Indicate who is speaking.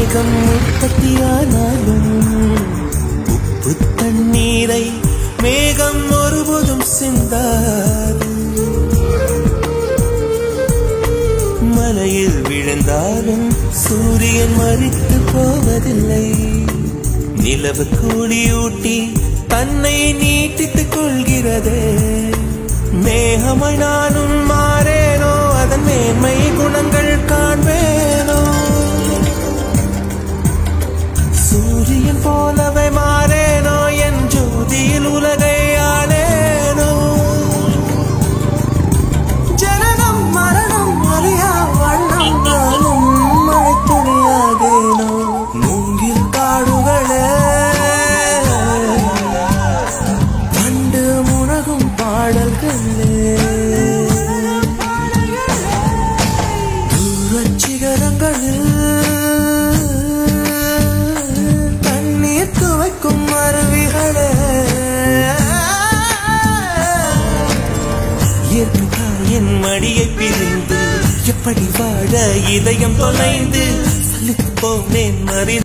Speaker 1: மேகம் உற்பத்தியானாலும் உப்பு தண்ணீரை மேகம் ஒருபோதும் சிந்தாது மலையில் விழுந்தாலும் சூரியன் மறித்து போவதில்லை நிலவு கூலியூட்டி தன்னை நீட்டித்துக் கொள்கிறதே மேகமாய் நானும் மாறேனோ அதன் மேன்மை குணங்கள் காண்பேனோ சூரியன் போலவே மாறேனோ என் ஜோதியில் உலகை ஆளேனோ ஜனனம் மரணம் அறியா வண்ணம் நானும் மழைத்துளியாகேனோ மூங்கில் காடுகளே கண்டு முழகும் பாடல்களே தூரச் சிகரங்களில் தண்ணீர் துவைக்கும் அருவிகளே இயற்கையின் மடியை பிரிந்து எப்படி வாழ இதயம் தொலைந்து சலித்து போனேன் மறி